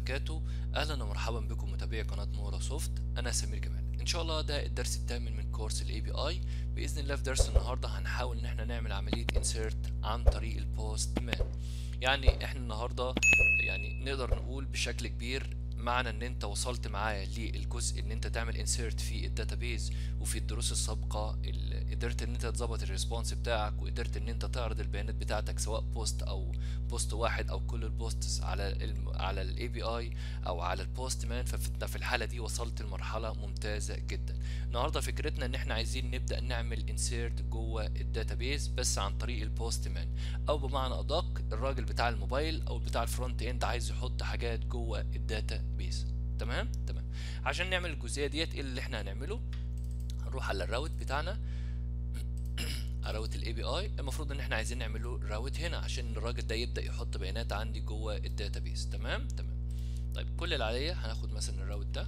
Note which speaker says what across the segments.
Speaker 1: وبركاته اهلا ومرحبا بكم متابعي قناه مورا سوفت انا سمير جمال ان شاء الله ده الدرس الثامن من كورس الاي بي اي باذن الله في درس النهارده هنحاول ان احنا نعمل عمليه انسيرت عن طريق البوست مان يعني احنا النهارده يعني نقدر نقول بشكل كبير معنى ان انت وصلت معايا للجزء ان انت تعمل انسيرت في الداتابيز وفي الدروس السابقه قدرت ان انت تظبط الريسبونس بتاعك وقدرت ان انت تعرض البيانات بتاعتك سواء بوست او بوست واحد او كل البوستس على الم... على الاي بي اي او على البوست مان فانت في الحاله دي وصلت لمرحله ممتازه جدا النهارده فكرتنا ان احنا عايزين نبدا نعمل انسيرت جوه الداتابيز بس عن طريق البوست مان او بمعنى ادق الراجل بتاع الموبايل او بتاع الفرونت اند عايز يحط حاجات جوه الداتا بيز تمام تمام عشان نعمل الجزئيه ديت ايه اللي احنا هنعمله هنروح على الراوت بتاعنا راوت الاي بي اي المفروض ان احنا عايزين نعمله راوت هنا عشان الراجل ده يبدا يحط بيانات عندي جوه الداتابيز تمام تمام طيب كل اللي عليا هناخد مثلا الراوت ده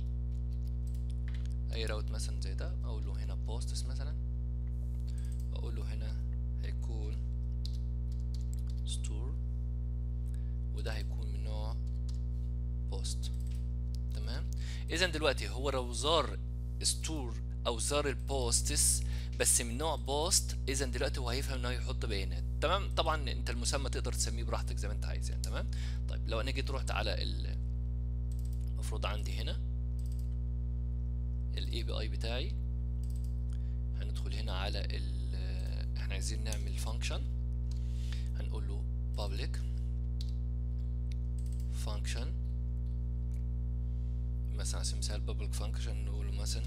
Speaker 1: اي راوت مثلا زي ده اقول له هنا بوستس مثلا واقول له هنا هيكون ستور وده هيكون من نوع بوست تمام اذا دلوقتي هو لو زار ستور او زار البوستس بس من نوع بوست اذا دلوقتي هو هيفهم انه يحط بيانات تمام طبعا انت المسمى تقدر تسميه براحتك زي ما انت عايز يعني تمام طيب لو انا جيت رحت على المفروض عندي هنا الاي بي اي بتاعي هندخل هنا على ال احنا عايزين نعمل فانكشن هنقول له public function مثلا على سبيل المثال public function نقول له مثلا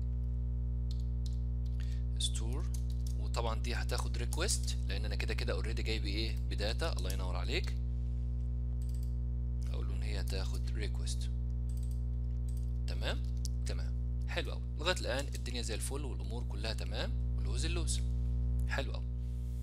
Speaker 1: store وطبعا دي هتاخد ريكوست لان انا كده كده اوريدي جايب ايه بداتا الله ينور عليك اقول له ان هي هتاخد ريكوست تمام تمام حلو قوي لغايه الان الدنيا زي الفل والامور كلها تمام واللوز اللوز حلو قوي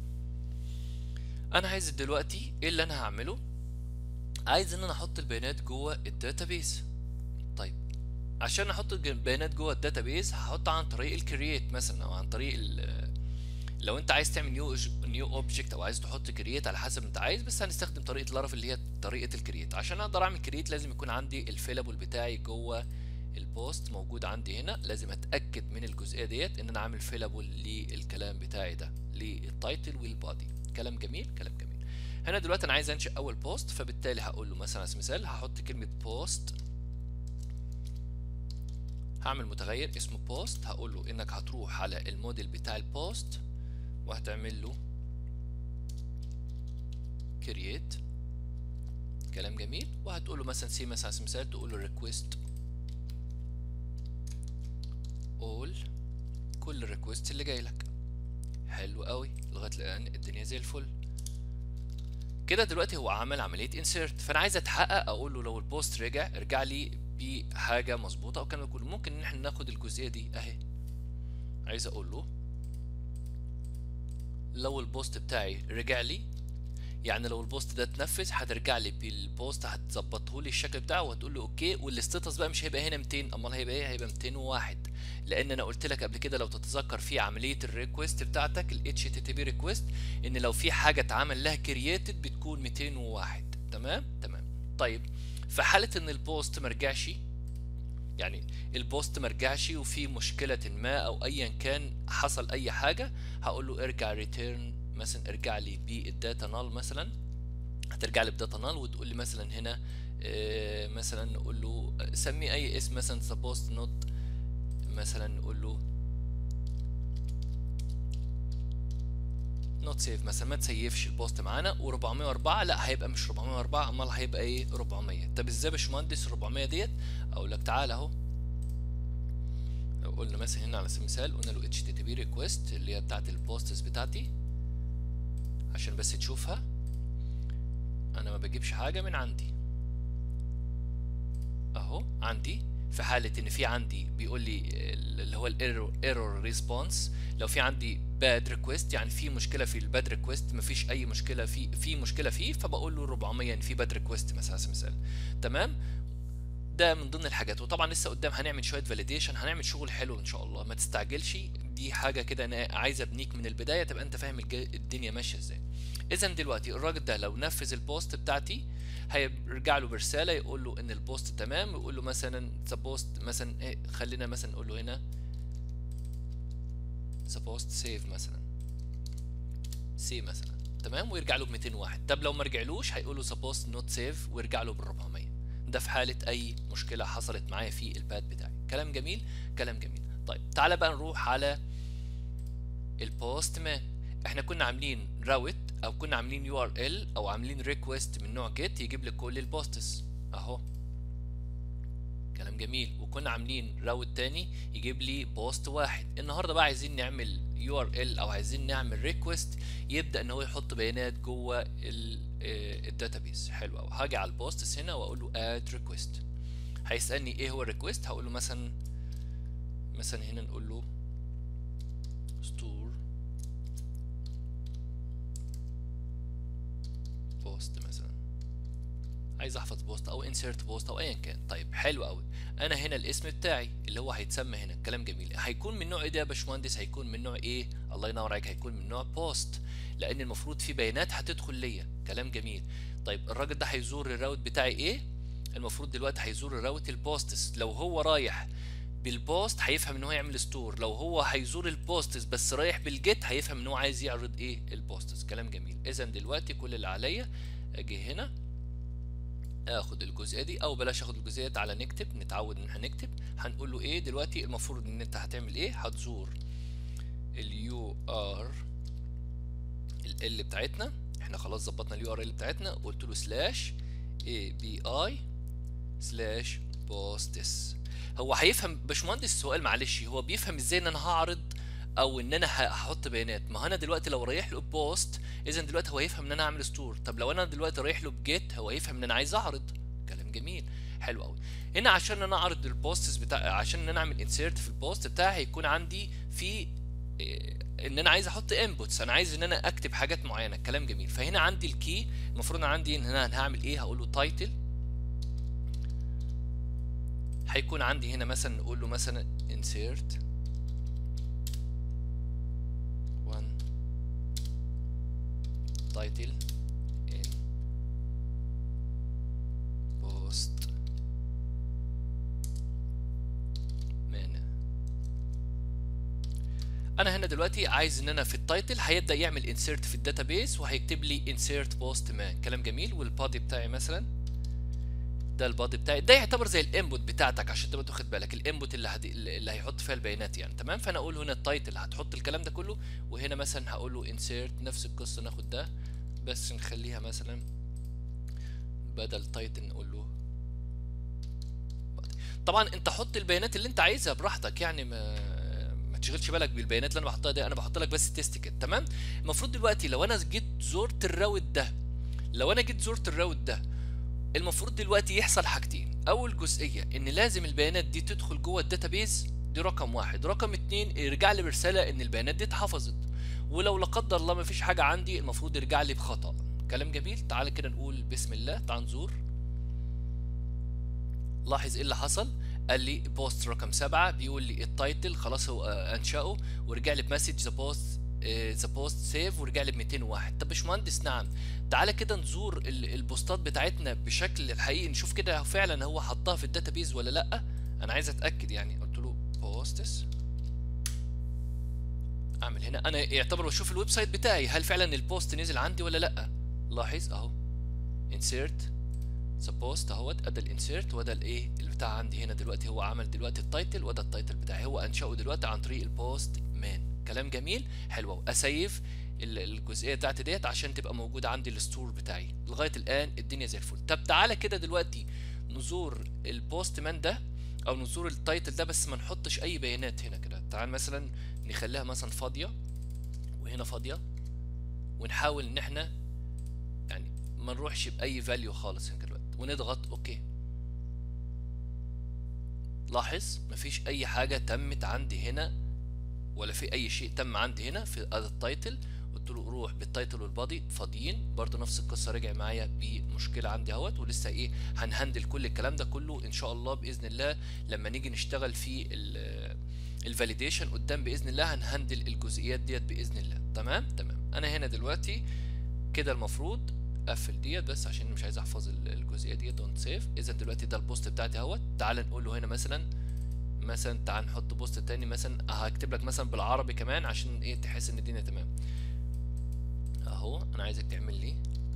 Speaker 1: انا عايز دلوقتي ايه اللي انا هعمله عايز ان انا احط البيانات جوه الداتابيز طيب عشان احط البيانات جوه الداتابيز هحط عن طريق الكرييت مثلا او عن طريق لو انت عايز تعمل نيو نيو اوبجكت او عايز تحط كرييت على حسب انت عايز بس هنستخدم طريقه لارافيل اللي هي طريقه الكرييت عشان اقدر اعمل كرييت لازم يكون عندي الفيلابل بتاعي جوه البوست موجود عندي هنا لازم اتاكد من الجزئيه ديت ان انا عامل فيلابل للكلام بتاعي ده للتايتل والبادي كلام جميل كلام جميل هنا دلوقتي انا عايز انشئ اول بوست فبالتالي هقول له مثلا على سبيل المثال هحط كلمه بوست هعمل متغير اسمه بوست هقول له انك هتروح على الموديل بتاع البوست وهتعمل له كرييت كلام جميل وهتقول له مثلا سي مثلا على سبيل المثال تقول له ريكويست all كل الريكوست اللي جاي لك حلو قوي لغايه الان الدنيا زي الفل كده دلوقتي هو عمل عمليه انسيرت فانا عايز اتحقق اقول له لو البوست رجع ارجع لي بحاجه مظبوطه او كان كله ممكن ان احنا ناخد الجزئيه دي اهي عايز اقول له لو البوست بتاعي رجع لي يعني لو البوست ده اتنفذ هترجع لي بالبوست هتظبطه لي الشكل بتاعه وهتقول له اوكي والستاتس بقى مش هيبقى هنا 200 امال هيبقى ايه هيبقى 201 لان انا قلت لك قبل كده لو تتذكر في عمليه الريكوست بتاعتك ال HTTP ريكوست ان لو في حاجه اتعمل لها كرييتد بتكون 201 تمام تمام طيب في حاله ان البوست ما رجعش يعني البوست ما رجعش وفي مشكله ما او ايا كان حصل اي حاجه هقول له ارجع ريتيرن مثلا ارجع لي بالداتا نال مثلا هترجع لي بداتا نال وتقول لي مثلا هنا اه مثلا نقول له سمي اي اسم مثلا supposed not مثلا نقول له نوت سيف مثلا ما تسيفش البوست معانا و404 لا هيبقى مش 404 امال هيبقى ايه 400 طب ازاي يا باشمهندس 400 ديت اقول لك تعالى اهو لو قلنا مثلا هنا على سبيل المثال قلنا له http request اللي هي بتاعت البوستس بتاعتي عشان بس تشوفها انا ما بجيبش حاجه من عندي اهو عندي في حالة إن في عندي بيقول لي اللي هو الايرور ايرور ريسبونس لو في عندي باد ريكويست يعني في مشكلة في الباد ريكويست مفيش أي مشكلة في في مشكلة فيه فبقول له 400 يعني في باد ريكويست مثلا على سبيل المثال تمام ده من ضمن الحاجات وطبعا لسه قدام هنعمل شويه فاليديشن هنعمل شغل حلو ان شاء الله ما تستعجلش دي حاجه كده انا عايز ابنيك من البدايه تبقى انت فاهم الج- الدنيا ماشيه ازاي اذا دلوقتي الراجل ده لو نفذ البوست بتاعتي هيرجع له برساله يقول له ان البوست تمام ويقول له مثلا ذا بوست مثلا إيه خلينا مثلا نقول له هنا ذا بوست سيف مثلا سي مثلا تمام ويرجع له ب 201 طب لو ما رجعلوش هيقول له ذا بوست نوت سيف ويرجع له بال 400 ده في حاله اي مشكله حصلت معايا في الباد بتاعي كلام جميل كلام جميل طيب تعالى بقى نروح على البوست مان احنا كنا عاملين راوت او كنا عاملين يو ار ال او عاملين ريكوست من نوع جيت يجيب لك كل البوستس اهو كلام جميل وكنا عاملين راوت تاني يجيب لي بوست واحد النهارده بقى عايزين نعمل يو ار ال او عايزين نعمل ريكوست يبدا ان هو يحط بيانات جوه الداتابيس حلو قوي هاجي على البوستس هنا واقول له اد ريكوست هيسالني ايه هو الريكوست هقول له مثلا مثلا هنا نقول له ستور بوست مثلا عايز احفظ بوست او انسيرت بوست او ايا كان طيب حلو قوي انا هنا الاسم بتاعي اللي هو هيتسمى هنا كلام جميل هيكون من نوع ايه ده يا باشمهندس هيكون من نوع ايه الله ينور عليك هيكون من نوع بوست لان المفروض في بيانات هتدخل ليا كلام جميل طيب الراجل ده هيزور الراوت بتاعي ايه المفروض دلوقتي هيزور الراوت البوستس لو هو رايح بالبوست هيفهم ان هو يعمل ستور لو هو هيزور البوستس بس رايح بالجيت هيفهم ان هو عايز يعرض ايه البوستس كلام جميل اذا دلوقتي كل اللي عليا اجي هنا اخد الجزئيه دي او بلاش اخد الجزئيه دي تعالى نكتب نتعود ان احنا نكتب هنقول له ايه دلوقتي المفروض ان انت هتعمل ايه هتزور اليو ار ال بتاعتنا احنا خلاص ظبطنا اليو ار ال بتاعتنا قلت له سلاش اي بي اي سلاش بوستس هو هيفهم باشمهندس السؤال معلش هو بيفهم ازاي ان انا هعرض او ان انا هحط بيانات ما انا دلوقتي لو رايح له بوست اذا دلوقتي هو يفهم ان انا اعمل ستور طب لو انا دلوقتي رايح له بجيت هو يفهم ان انا عايز اعرض كلام جميل حلو قوي هنا عشان انا اعرض البوستس بتاع عشان ان انا اعمل انسيرت في البوست بتاعي هيكون عندي في ان انا عايز احط انبوتس انا عايز ان انا اكتب حاجات معينه كلام جميل فهنا عندي الكي المفروض انا عندي ان انا هعمل ايه هقول له تايتل هيكون عندي هنا مثلا نقول له مثلا insert one title in post من انا هنا دلوقتي عايز ان انا في التايتل هيبدا يعمل insert في الداتابيس وهيكتب لي insert post man كلام جميل والبادي بتاعي مثلا ده البادي بتاعي ده يعتبر زي الانبوت بتاعتك عشان تبقى تاخد بالك الانبوت اللي هدي اللي هيحط فيها البيانات يعني تمام فانا اقول هنا التايتل هتحط الكلام ده كله وهنا مثلا هقول له انسيرت نفس القصه ناخد ده بس نخليها مثلا بدل تايتل نقول له طبعا انت حط البيانات اللي انت عايزها براحتك يعني ما ما تشغلش بالك بالبيانات اللي انا بحطها دي انا بحط لك بس تيست كده تمام المفروض دلوقتي لو انا جيت زرت الراوت ده لو انا جيت زرت الراوت ده المفروض دلوقتي يحصل حاجتين اول جزئيه ان لازم البيانات دي تدخل جوه الداتابيز دي رقم واحد رقم اتنين يرجع لي برساله ان البيانات دي اتحفظت ولو لا قدر الله ما فيش حاجه عندي المفروض يرجع لي بخطا كلام جميل تعال كده نقول بسم الله تعال نزور لاحظ ايه اللي حصل قال لي بوست رقم سبعة بيقول لي التايتل خلاص هو انشأه ورجع لي بمسج ذا بوست ذا بوست سيف ورجع لي ب 201 طب باشمهندس نعم تعالى كده نزور البوستات بتاعتنا بشكل الحقيقي نشوف كده فعلا هو حطها في الداتابيز ولا لا انا عايز اتاكد يعني قلت له بوستس اعمل هنا انا يعتبر بشوف الويب سايت بتاعي هل فعلا البوست نزل عندي ولا لا لاحظ اهو insert ذا بوست اهوت ادى الانسيرت وده الايه البتاع عندي هنا دلوقتي هو عمل دلوقتي التايتل وده التايتل بتاعي هو انشاه دلوقتي عن طريق البوست مان كلام جميل حلو قوي اسيف الجزئيه بتاعتي ديت عشان تبقى موجوده عندي الستور بتاعي لغايه الان الدنيا زي الفل طب تعالى كده دلوقتي نزور البوست مان ده او نزور التايتل ده بس ما نحطش اي بيانات هنا كده تعال مثلا نخليها مثلا فاضيه وهنا فاضيه ونحاول ان احنا يعني ما نروحش باي فاليو خالص هنا دلوقتي ونضغط اوكي لاحظ مفيش اي حاجه تمت عندي هنا ولا في اي شيء تم عندي هنا في التايتل قلت له روح بالتايتل والبادي فاضيين برضه نفس القصه رجع معايا بمشكله عندي اهوت ولسه ايه هنهندل كل الكلام ده كله ان شاء الله باذن الله لما نيجي نشتغل في الفاليديشن قدام باذن الله هنهندل الجزئيات ديت باذن الله تمام تمام انا هنا دلوقتي كده المفروض قفل ديت بس عشان مش عايز احفظ الجزئيه ديت دونت سيف اذا دلوقتي ده البوست بتاعتي اهوت تعال نقول له هنا مثلا مثلا تعال نحط بوست تاني مثلا هكتب لك مثلا بالعربي كمان عشان ايه تحس ان الدنيا تمام اهو انا عايزك تعمل لي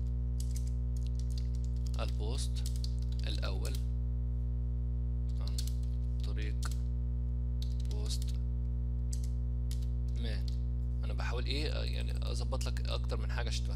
Speaker 1: البوست الاول عن طريق بوست مان انا بحاول ايه يعني اظبط لك اكتر من حاجه عشان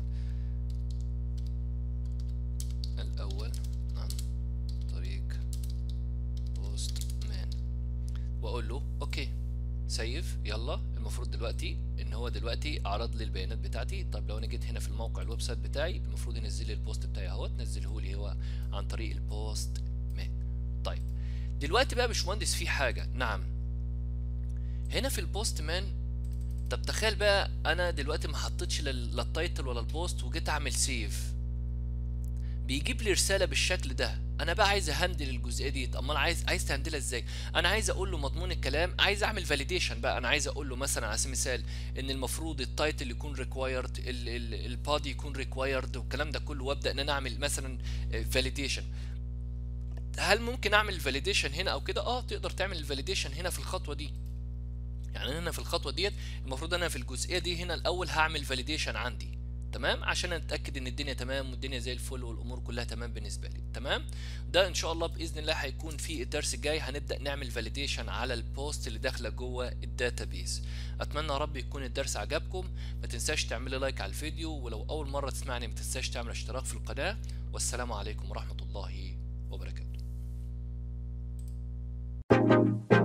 Speaker 1: الاول عن طريق بوست مان واقول له اوكي سيف يلا المفروض دلوقتي ان هو دلوقتي عرض لي البيانات بتاعتي طب لو انا جيت هنا في الموقع الويب سايت بتاعي المفروض ينزل لي البوست بتاعي اهوت نزله لي هو عن طريق البوست مان طيب دلوقتي بقى يا باشمهندس في حاجه نعم هنا في البوست مان طب تخيل بقى انا دلوقتي ما حطيتش لا التايتل ولا البوست وجيت اعمل سيف بيجيب لي رساله بالشكل ده انا بقى عايز اهندل الجزئيه دي امال عايز عايز تهندلها ازاي انا عايز اقول له مضمون الكلام عايز اعمل فاليديشن بقى انا عايز اقول له مثلا على سبيل المثال ان المفروض التايتل يكون ريكوايرد البادي يكون ريكوايرد والكلام ده كله وابدا ان انا اعمل مثلا فاليديشن هل ممكن اعمل الفاليديشن هنا او كده اه تقدر تعمل الفاليديشن هنا في الخطوه دي يعني انا في الخطوه ديت المفروض انا في الجزئيه دي هنا الاول هعمل فاليديشن عندي تمام عشان اتاكد ان الدنيا تمام والدنيا زي الفل والامور كلها تمام بالنسبه لي تمام ده ان شاء الله باذن الله هيكون في الدرس الجاي هنبدا نعمل فاليديشن على البوست اللي داخله جوه الداتابيز اتمنى يا رب يكون الدرس عجبكم ما تنساش تعمل لايك على الفيديو ولو اول مره تسمعني ما تنساش تعمل اشتراك في القناه والسلام عليكم ورحمه الله وبركاته